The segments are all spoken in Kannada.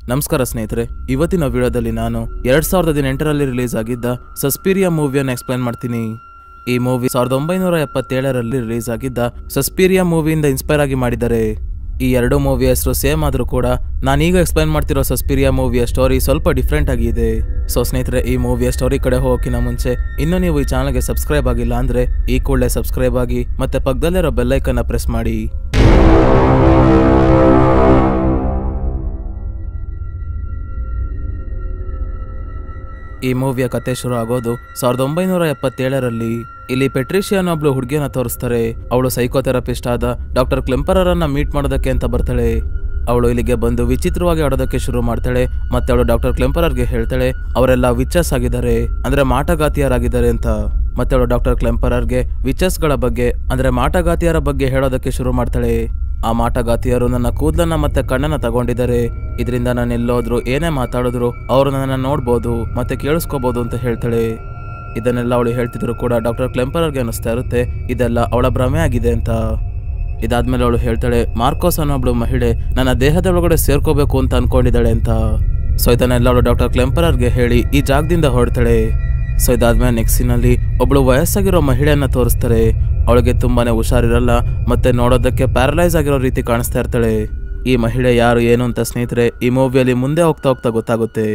ನಮಸ್ಕಾರ ಸ್ನೇಹಿತರೆ ಇವತ್ತಿನ ವಿಡಿಯೋದಲ್ಲಿ ನಾನು ಎರಡ್ ಸಾವಿರದ ಹದಿನೆಂಟರಲ್ಲಿ ರಿಲೀಸ್ ಆಗಿದ್ದ ಸಸ್ಪೀರಿಯಾ ಮೂವಿಯನ್ನು ಎಕ್ಸ್ಪ್ಲೈನ್ ಮಾಡ್ತೀನಿ ಈ ಮೂವಿ ಸಾವಿರದ ಒಂಬೈನೂರ ಎಪ್ಪತ್ತೇಳರಲ್ಲಿ ರಿಲೀಸ್ ಆಗಿದ್ದ ಸಸ್ಪೀರಿಯಾ ಮೂವಿಯಿಂದ ಇನ್ಸ್ಪೈರ್ ಆಗಿ ಮಾಡಿದ್ದಾರೆ ಈ ಎರಡು ಮೂವಿಯ ಹೆಸರು ಸೇಮ್ ಆದರೂ ಕೂಡ ನಾನೀಗ ಎಕ್ಸ್ಪ್ಲೈನ್ ಮಾಡ್ತಿರೋ ಸಸ್ಪೀರಿಯಾ ಮೂವಿಯ ಸ್ಟೋರಿ ಸ್ವಲ್ಪ ಡಿಫ್ರೆಂಟ್ ಆಗಿದೆ ಸೊ ಸ್ನೇಹಿತರೆ ಈ ಮೂವಿಯ ಸ್ಟೋರಿ ಕಡೆ ಹೋಗೋಕ್ಕಿಂತ ಮುಂಚೆ ಇನ್ನೂ ನೀವು ಈ ಚಾನಲ್ಗೆ ಸಬ್ಸ್ಕ್ರೈಬ್ ಆಗಿಲ್ಲ ಅಂದ್ರೆ ಈ ಕೂಡಲೇ ಸಬ್ಸ್ಕ್ರೈಬ್ ಆಗಿ ಮತ್ತೆ ಪಕ್ಕದಲ್ಲಿರೋ ಬೆಲ್ಲೈಕನ್ನ ಪ್ರೆಸ್ ಮಾಡಿ ಈ ಮೂವಿಯ ಕತೆ ಶುರು ಆಗೋದು ಸಾವಿರದ ಒಂಬೈನೂರ ಎಪ್ಪತ್ತೇಳರಲ್ಲಿ ಇಲ್ಲಿ ಪೆಟ್ರಿಷಿಯಾ ಅನ್ನೋ ಒಬ್ಳು ಹುಡುಗಿಯನ್ನ ತೋರಿಸ್ತಾರೆ ಅವಳು ಸೈಕೋಥೆರಪಿಸ್ಟ್ ಆದ ಡಾಕ್ಟರ್ ಕ್ಲೆಂಪರರನ್ನ ಮೀಟ್ ಮಾಡೋದಕ್ಕೆ ಅಂತ ಬರ್ತಾಳೆ ಅವಳು ಇಲ್ಲಿಗೆ ಬಂದು ವಿಚಿತ್ರವಾಗಿ ಆಡೋದಕ್ಕೆ ಶುರು ಮಾಡ್ತಾಳೆ ಮತ್ತೆ ಅವಳು ಡಾಕ್ಟರ್ ಕ್ಲೆಂಪರರ್ಗೆ ಹೇಳ್ತಾಳೆ ಅವರೆಲ್ಲ ವಿಚಸ್ ಆಗಿದ್ದಾರೆ ಅಂದ್ರೆ ಮಾಟಗಾತಿಯರಾಗಿದ್ದಾರೆ ಅಂತ ಮತ್ತೆ ಅವಳು ಡಾಕ್ಟರ್ ಕ್ಲೆಂಪರರ್ಗೆ ವಿಚಸ್ಗಳ ಬಗ್ಗೆ ಅಂದ್ರೆ ಮಾಟಗಾತಿಯರ ಬಗ್ಗೆ ಹೇಳೋದಕ್ಕೆ ಶುರು ಮಾಡ್ತಾಳೆ ಆ ಮಾಟಗಾತಿಯರು ನನ್ನ ಕೂದಲನ್ನ ಮತ್ತೆ ಕಣ್ಣನ್ನ ತಗೊಂಡಿದ್ದಾರೆ ಇದರಿಂದ ನಾನು ಎಲ್ಲೋದ್ರು ಏನೇ ಮಾತಾಡಿದ್ರು ಅವರು ನನ್ನ ನೋಡ್ಬೋದು ಮತ್ತೆ ಕೇಳಿಸ್ಕೋಬಹುದು ಅಂತ ಹೇಳ್ತಾಳೆ ಇದನ್ನೆಲ್ಲ ಅವಳು ಹೇಳ್ತಿದ್ರು ಕೂಡ ಡಾಕ್ಟರ್ ಕ್ಲೆಂಪರರ್ಗೆ ಅನಿಸ್ತಾ ಇರುತ್ತೆ ಇದೆಲ್ಲ ಅವಳ ಭ್ರಮೆ ಆಗಿದೆ ಅಂತ ಇದಾದ್ಮೇಲೆ ಅವಳು ಹೇಳ್ತಾಳೆ ಮಾರ್ಕೋಸ್ ಅನ್ನೋಬ್ಳು ಮಹಿಳೆ ನನ್ನ ದೇಹದ ಒಳಗಡೆ ಸೇರ್ಕೋಬೇಕು ಅಂತ ಅನ್ಕೊಂಡಿದ್ದಾಳೆ ಅಂತ ಸೊ ಇದನ್ನೆಲ್ಲ ಅವಳು ಡಾಕ್ಟರ್ ಕ್ಲೆಂಪರರ್ಗೆ ಹೇಳಿ ಈ ಜಾಗದಿಂದ ಹೊರಡ್ತಾಳೆ ಸೊ ಇದಾದ್ಮೇಲೆ ನೆಕ್ಸ್ಟ್ ಸೀನಲ್ಲಿ ಒಬ್ಳು ವಯಸ್ಸಾಗಿರೋ ಮಹಿಳೆಯನ್ನ ತೋರಿಸ್ತಾರೆ ಅವಳಿಗೆ ತುಂಬಾನೇ ಹುಷಾರಿರಲ್ಲ ಮತ್ತೆ ನೋಡೋದಕ್ಕೆ ಪ್ಯಾರಲೈಸ್ ಆಗಿರೋ ರೀತಿ ಕಾಣಿಸ್ತಾ ಇರ್ತಾಳೆ ಈ ಮಹಿಳೆ ಯಾರು ಏನು ಅಂತ ಸ್ನೇಹಿತರೆ ಈ ಮೂವಿಯಲ್ಲಿ ಮುಂದೆ ಹೋಗ್ತಾ ಹೋಗ್ತಾ ಗೊತ್ತಾಗುತ್ತೆ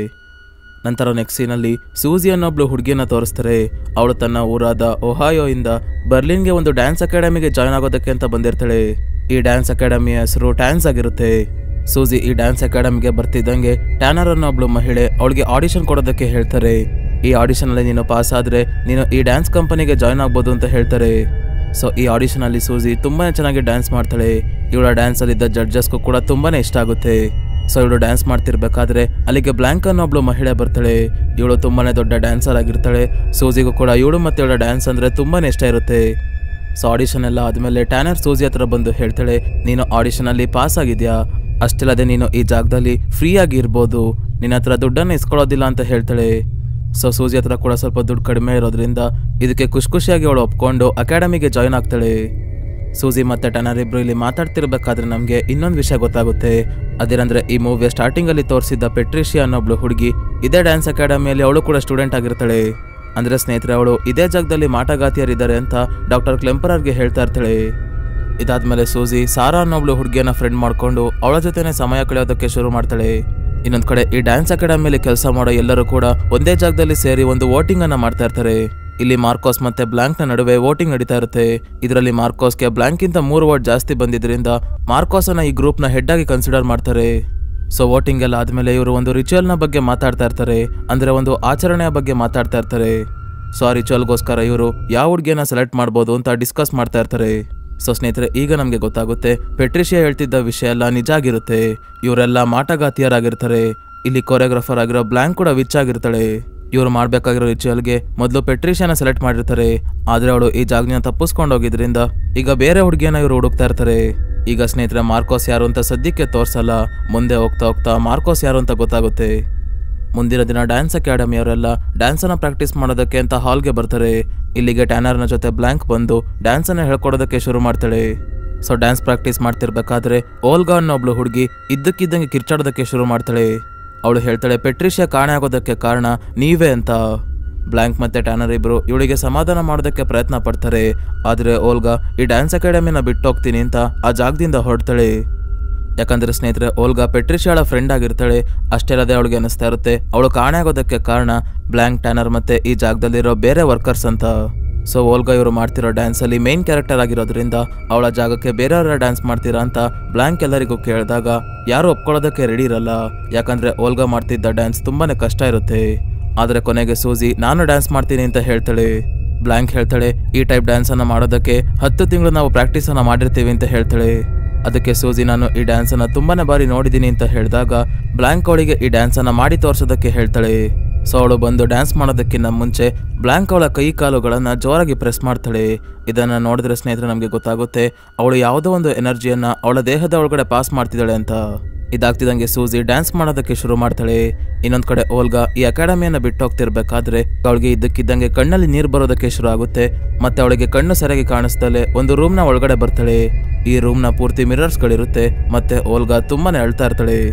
ನಂತರ ನೆಕ್ಸ್ಟ್ ಸೀನಲ್ಲಿ ಸೂಜಿ ಅನ್ನೊಬ್ಳು ಹುಡುಗಿಯನ್ನ ತೋರಿಸ್ತಾರೆ ಅವಳು ತನ್ನ ಊರಾದ ಒಹಾಯೋ ಇಂದ ಬರ್ಲಿನ್ಗೆ ಒಂದು ಡ್ಯಾನ್ಸ್ ಅಕಾಡೆಮಿಗೆ ಜಾಯ್ನ್ ಆಗೋದಕ್ಕೆ ಅಂತ ಬಂದಿರ್ತಾಳೆ ಈ ಡ್ಯಾನ್ಸ್ ಅಕಾಡೆಮಿಯ ಹೆಸರು ಟ್ಯಾನ್ಸ್ ಆಗಿರುತ್ತೆ ಸೂಜಿ ಈ ಡ್ಯಾನ್ಸ್ ಅಕಾಡೆಮಿಗೆ ಬರ್ತಿದ್ದಂಗೆ ಟ್ಯಾನರ್ ಅನ್ನೋ ಒಬ್ಳು ಮಹಿಳೆ ಅವಳಿಗೆ ಆಡಿಷನ್ ಕೊಡೋದಕ್ಕೆ ಹೇಳ್ತಾರೆ ಈ ಆಡಿಷನ್ ಅಲ್ಲಿ ನೀನು ಪಾಸ್ ಆದ್ರೆ ನೀನು ಈ ಡ್ಯಾನ್ಸ್ ಕಂಪನಿಗೆ ಜಾಯ್ನ್ ಆಗ್ಬೋದು ಅಂತ ಹೇಳ್ತಾರೆ ಸೊ ಈ ಆಡಿಷನ್ ಅಲ್ಲಿ ಸೂಜಿ ತುಂಬಾನೇ ಚೆನ್ನಾಗಿ ಡ್ಯಾನ್ಸ್ ಮಾಡ್ತಾಳೆ ಇವಳ ಡ್ಯಾನ್ಸ್ ಅಲ್ಲಿ ಇದ್ದ ಜಡ್ಜಸ್ಗೂ ಕೂಡ ತುಂಬಾನೇ ಇಷ್ಟ ಆಗುತ್ತೆ ಸೊ ಇವಳು ಡ್ಯಾನ್ಸ್ ಮಾಡ್ತಿರ್ಬೇಕಾದ್ರೆ ಅಲ್ಲಿಗೆ ಬ್ಲಾಂಕ್ ಅನ್ನೋ ಒಬ್ಳು ಮಹಿಳೆ ಬರ್ತಾಳೆ ಇವಳು ತುಂಬಾನೇ ದೊಡ್ಡ ಡ್ಯಾನ್ಸರ್ ಆಗಿರ್ತಾಳೆ ಸೂಜಿಗೂ ಕೂಡ ಇವಳು ಮತ್ತೆ ಇವಳ ಡ್ಯಾನ್ಸ್ ಅಂದ್ರೆ ತುಂಬಾನೇ ಇಷ್ಟ ಇರುತ್ತೆ ಸೊ ಆಡಿಷನ್ ಎಲ್ಲ ಆದ್ಮೇಲೆ ಟ್ಯಾನರ್ ಸೂಜಿ ಹತ್ರ ಬಂದು ಹೇಳ್ತಾಳೆ ನೀನು ಆಡಿಷನ್ ಅಲ್ಲಿ ಪಾಸ್ ಆಗಿದ್ಯಾ ಅಷ್ಟಿಲ್ಲದೆ ನೀನು ಈ ಜಾಗದಲ್ಲಿ ಫ್ರೀ ಆಗಿ ಇರ್ಬೋದು ನಿನ್ನ ಹತ್ರ ದುಡ್ಡನ್ನು ಇಸ್ಕೊಳ್ಳೋದಿಲ್ಲ ಅಂತ ಹೇಳ್ತಾಳೆ ಸೊ ಸೂಜಿ ಹತ್ರ ಕೂಡ ಸ್ವಲ್ಪ ದುಡ್ಡು ಕಡಿಮೆ ಇರೋದ್ರಿಂದ ಇದಕ್ಕೆ ಖುಷಿ ಖುಷಿಯಾಗಿ ಅವಳು ಒಪ್ಕೊಂಡು ಅಕಾಡೆಮಿಗೆ ಜಾಯ್ನ್ ಆಗ್ತಾಳೆ ಸೂಜಿ ಮತ್ತೆ ಟನರ್ ಇಬ್ರು ಇಲ್ಲಿ ಮಾತಾಡ್ತಿರ್ಬೇಕಾದ್ರೆ ನಮಗೆ ಇನ್ನೊಂದು ವಿಷಯ ಗೊತ್ತಾಗುತ್ತೆ ಅದೇನಂದ್ರೆ ಈ ಮೂವಿಯ ಸ್ಟಾರ್ಟಿಂಗ್ ಅಲ್ಲಿ ತೋರಿಸಿದ್ದ ಪೆಟ್ರಿಷಿಯಾ ಅನ್ನೊಬ್ಳು ಹುಡುಗಿ ಇದೇ ಡ್ಯಾನ್ಸ್ ಅಕಾಡೆಮಿಯಲ್ಲಿ ಅವಳು ಕೂಡ ಸ್ಟೂಡೆಂಟ್ ಆಗಿರ್ತಾಳೆ ಅಂದ್ರೆ ಸ್ನೇಹಿತರೆ ಅವಳು ಇದೇ ಜಾಗದಲ್ಲಿ ಮಾಟಗಾತಿಯರಿದ್ದಾರೆ ಅಂತ ಡಾಕ್ಟರ್ ಕ್ಲೆಂಪರರ್ಗೆ ಹೇಳ್ತಾ ಇರ್ತಾಳೆ ಇದಾದ್ಮೇಲೆ ಸೂಜಿ ಸಾರಾ ಅನ್ನೊಬ್ಳು ಹುಡುಗಿಯನ್ನ ಫ್ರೆಂಡ್ ಮಾಡ್ಕೊಂಡು ಅವಳ ಜೊತೆನೆ ಸಮಯ ಕಳೆಯೋದಕ್ಕೆ ಶುರು ಮಾಡ್ತಾಳೆ ಇನ್ನೊಂದ್ ಕಡೆ ಈ ಡ್ಯಾನ್ಸ್ ಅಕಾಡೆಮಿಯಲ್ಲಿ ಕೆಲಸ ಮಾಡೋ ಎಲ್ಲರೂ ಕೂಡ ಒಂದೇ ಜಾಗದಲ್ಲಿ ಸೇರಿ ಒಂದು ವೋಟಿಂಗ್ ಅನ್ನ ಮಾಡ್ತಾ ಇರ್ತಾರೆ ಇಲ್ಲಿ ಮಾರ್ಕೋಸ್ ಮತ್ತೆ ಬ್ಲಾಂಕ್ ನ ನಡುವೆ ವೋಟಿಂಗ್ ನಡೀತಾ ಇರುತ್ತೆ ಇದರಲ್ಲಿ ಮಾರ್ಕೋಸ್ಗೆ ಬ್ಲಾಂಕ್ ಇಂತ ಮೂರು ವೋಟ್ ಜಾಸ್ತಿ ಬಂದಿದ್ರಿಂದ ಮಾರ್ಕೋಸ್ ಅನ್ನ ಈ ಗ್ರೂಪ್ ನ ಹೆಡ್ ಆಗಿ ಕನ್ಸಿಡರ್ ಮಾಡ್ತಾರೆ ಸೊ ವೋಟಿಂಗ್ ಎಲ್ಲ ಆದ್ಮೇಲೆ ಇವರು ಒಂದು ರಿಚುವಲ್ ನ ಬಗ್ಗೆ ಮಾತಾಡ್ತಾ ಇರ್ತಾರೆ ಅಂದ್ರೆ ಒಂದು ಆಚರಣೆಯ ಬಗ್ಗೆ ಮಾತಾಡ್ತಾ ಇರ್ತಾರೆ ಸೊ ಆ ರಿಚುವಲ್ಗೋಸ್ಕರ ಇವರು ಯಾವ ಹುಡುಗಿಯನ್ನ ಸೆಲೆಕ್ಟ್ ಮಾಡ್ಬೋದು ಅಂತ ಡಿಸ್ಕಸ್ ಮಾಡ್ತಾ ಇರ್ತಾರೆ ಸೊ ಸ್ನೇಹಿತರೆ ಈಗ ನಮಗೆ ಗೊತ್ತಾಗುತ್ತೆ ಪೆಟ್ರಿಷಿಯಾ ಹೇಳ್ತಿದ್ದ ವಿಷಯ ಎಲ್ಲ ನಿಜ ಆಗಿರುತ್ತೆ ಇವರೆಲ್ಲ ಮಾಟಗಾತಿಯರಾಗಿರ್ತಾರೆ ಇಲ್ಲಿ ಕೊರಿಯೋಗ್ರಾಫರ್ ಆಗಿರೋ ಬ್ಲಾಂಕ್ ಕೂಡ ವಿಚ್ ಆಗಿರ್ತಾಳೆ ಇವರು ಮಾಡ್ಬೇಕಾಗಿರೋ ರಿಚುವಲ್ಗೆ ಮೊದಲು ಪೆಟ್ರಿಷಿಯಾನ ಸೆಲೆಕ್ಟ್ ಮಾಡಿರ್ತಾರೆ ಆದ್ರೆ ಅವಳು ಈ ಜಾಗನ ತಪ್ಪಿಸ್ಕೊಂಡು ಹೋಗಿದ್ರಿಂದ ಈಗ ಬೇರೆ ಹುಡುಗಿಯನ್ನ ಇವರು ಹುಡುಕ್ತಾ ಇರ್ತಾರೆ ಈಗ ಸ್ನೇಹಿತರೆ ಮಾರ್ಕೋಸ್ ಯಾರು ಅಂತ ಸದ್ಯಕ್ಕೆ ತೋರ್ಸಲ್ಲ ಮುಂದೆ ಹೋಗ್ತಾ ಹೋಗ್ತಾ ಮಾರ್ಕೋಸ್ ಯಾರು ಅಂತ ಗೊತ್ತಾಗುತ್ತೆ ಮುಂದಿನ ದಿನ ಡ್ಯಾನ್ಸ್ ಅಕಾಡೆಮಿ ಅವರೆಲ್ಲ ಡ್ಯಾನ್ಸ್ ಅನ್ನ ಪ್ರಾಕ್ಟೀಸ್ ಮಾಡೋದಕ್ಕೆ ಅಂತ ಹಾಲ್ಗೆ ಬರ್ತಾರೆ ಇಲ್ಲಿಗೆ ಟ್ಯಾನರ್ನ ಜೊತೆ ಬ್ಲಾಂಕ್ ಬಂದು ಡ್ಯಾನ್ಸ್ ಅನ್ನ ಹೇಳ್ಕೊಡೋದಕ್ಕೆ ಶುರು ಮಾಡ್ತಾಳೆ ಸೊ ಡ್ಯಾನ್ಸ್ ಪ್ರಾಕ್ಟೀಸ್ ಮಾಡ್ತಿರ್ಬೇಕಾದ್ರೆ ಓಲ್ಗಾ ಅನ್ನೋ ಒಬ್ಳು ಹುಡುಗಿ ಇದ್ದಕ್ಕಿದ್ದಂಗೆ ಕಿರ್ಚಾಡೋದಕ್ಕೆ ಶುರು ಮಾಡ್ತಾಳೆ ಅವಳು ಹೇಳ್ತಾಳೆ ಪೆಟ್ರಿಷಿಯಾ ಕಾಣೆ ಆಗೋದಕ್ಕೆ ಕಾರಣ ನೀವೇ ಅಂತ ಬ್ಲಾಂಕ್ ಮತ್ತೆ ಟ್ಯಾನರ್ ಇಬ್ರು ಇವಳಿಗೆ ಸಮಾಧಾನ ಮಾಡೋದಕ್ಕೆ ಪ್ರಯತ್ನ ಪಡ್ತಾರೆ ಆದ್ರೆ ಓಲ್ಗಾ ಈ ಡ್ಯಾನ್ಸ್ ಅಕಾಡೆಮಿನ ಬಿಟ್ಟೋಗ್ತೀನಿ ಅಂತ ಆ ಜಾಗದಿಂದ ಹೊರಡ್ತಾಳೆ ಯಾಕಂದ್ರೆ ಸ್ನೇಹಿತರೆ ಓಲ್ಗಾ ಪೆಟ್ರಿಷಿಯಾಳ ಫ್ರೆಂಡ್ ಆಗಿರ್ತಾಳೆ ಅಷ್ಟೇ ಅಲ್ಲದೆ ಅವಳಿಗೆ ಅನಿಸ್ತಾ ಇರುತ್ತೆ ಅವಳು ಕಾಣೆ ಆಗೋದಕ್ಕೆ ಕಾರಣ ಬ್ಲಾಂಕ್ ಟ್ಯಾನರ್ ಮತ್ತೆ ಈ ಜಾಗದಲ್ಲಿರೋ ಬೇರೆ ವರ್ಕರ್ಸ್ ಅಂತ ಸೊ ಓಲ್ಗಾ ಇವರು ಮಾಡ್ತಿರೋ ಡ್ಯಾನ್ಸ್ ಅಲ್ಲಿ ಮೇನ್ ಕ್ಯಾರೆಕ್ಟರ್ ಆಗಿರೋದ್ರಿಂದ ಅವಳ ಜಾಗಕ್ಕೆ ಬೇರೆಯವರ ಡ್ಯಾನ್ಸ್ ಮಾಡ್ತೀರಾ ಅಂತ ಬ್ಲಾಂಕ್ ಎಲ್ಲರಿಗೂ ಕೇಳಿದಾಗ ಯಾರು ಒಪ್ಕೊಳ್ಳೋದಕ್ಕೆ ರೆಡಿ ಇರಲ್ಲ ಯಾಕಂದ್ರೆ ಓಲ್ಗಾ ಮಾಡ್ತಿದ್ದ ಡ್ಯಾನ್ಸ್ ತುಂಬಾನೇ ಕಷ್ಟ ಇರುತ್ತೆ ಆದ್ರೆ ಕೊನೆಗೆ ಸೂಜಿ ನಾನು ಡ್ಯಾನ್ಸ್ ಮಾಡ್ತೀನಿ ಅಂತ ಹೇಳ್ತಾಳೆ ಬ್ಲಾಂಕ್ ಹೇಳ್ತಾಳೆ ಈ ಟೈಪ್ ಡ್ಯಾನ್ಸ್ ಅನ್ನ ಮಾಡೋದಕ್ಕೆ ಹತ್ತು ತಿಂಗಳು ನಾವು ಪ್ರಾಕ್ಟೀಸ್ ಅನ್ನ ಮಾಡಿರ್ತೀವಿ ಅಂತ ಹೇಳ್ತಾಳೆ ಅದಕ್ಕೆ ಸೂಜಿ ನಾನು ಈ ಡ್ಯಾನ್ಸ್ ಅನ್ನ ತುಂಬಾನೇ ಬಾರಿ ನೋಡಿದ್ದೀನಿ ಅಂತ ಹೇಳಿದಾಗ ಬ್ಲಾಂಕ್ ಅವಳಿಗೆ ಈ ಡ್ಯಾನ್ಸ್ ಅನ್ನ ಮಾಡಿ ತೋರ್ಸೋದಕ್ಕೆ ಹೇಳ್ತಾಳೆ ಸೊ ಅವಳು ಬಂದು ಡ್ಯಾನ್ಸ್ ಮಾಡೋದಕ್ಕಿಂತ ಮುಂಚೆ ಬ್ಲಾಂಕ್ ಅವಳ ಕೈ ಕಾಲುಗಳನ್ನ ಜೋರಾಗಿ ಪ್ರೆಸ್ ಮಾಡ್ತಾಳೆ ಇದನ್ನ ನೋಡಿದ್ರೆ ಸ್ನೇಹಿತರೆ ನಮಗೆ ಗೊತ್ತಾಗುತ್ತೆ ಅವಳು ಯಾವುದೋ ಒಂದು ಎನರ್ಜಿಯನ್ನ ಅವಳ ದೇಹದ ಒಳಗಡೆ ಪಾಸ್ ಮಾಡ್ತಿದ್ದಾಳೆ ಅಂತ ಇದಾಗ್ತಿದಂಗೆ ಸೂಜಿ ಡ್ಯಾನ್ಸ್ ಮಾಡೋದಕ್ಕೆ ಶುರು ಮಾಡ್ತಾಳೆ ಇನ್ನೊಂದ್ ಕಡೆ ಓಲ್ಗಾ ಈ ಅಕಾಡೆಮಿಯನ್ನ ಬಿಟ್ಟು ಹೋಗ್ತಿರ್ಬೇಕಾದ್ರೆ ಅವಳಿಗೆ ಇದ್ದಕ್ಕಿದ್ದಂಗೆ ಕಣ್ಣಲ್ಲಿ ನೀರು ಬರೋದಕ್ಕೆ ಶುರು ಆಗುತ್ತೆ ಮತ್ತೆ ಅವಳಿಗೆ ಕಣ್ಣು ಸರಿಯಾಗಿ ಕಾಣಿಸ್ದಲೆ ಒಂದು ರೂಮ್ನ ಒಳಗಡೆ ಬರ್ತಾಳೆ ಈ ರೂಮ್ನ ಪೂರ್ತಿ ಮಿರರ್ಸ್ಗಳಿರುತ್ತೆ ಮತ್ತೆ ಓಲ್ಗಾ ತುಂಬಾನೇ ಅಳ್ತಾ ಇರ್ತಾಳೆ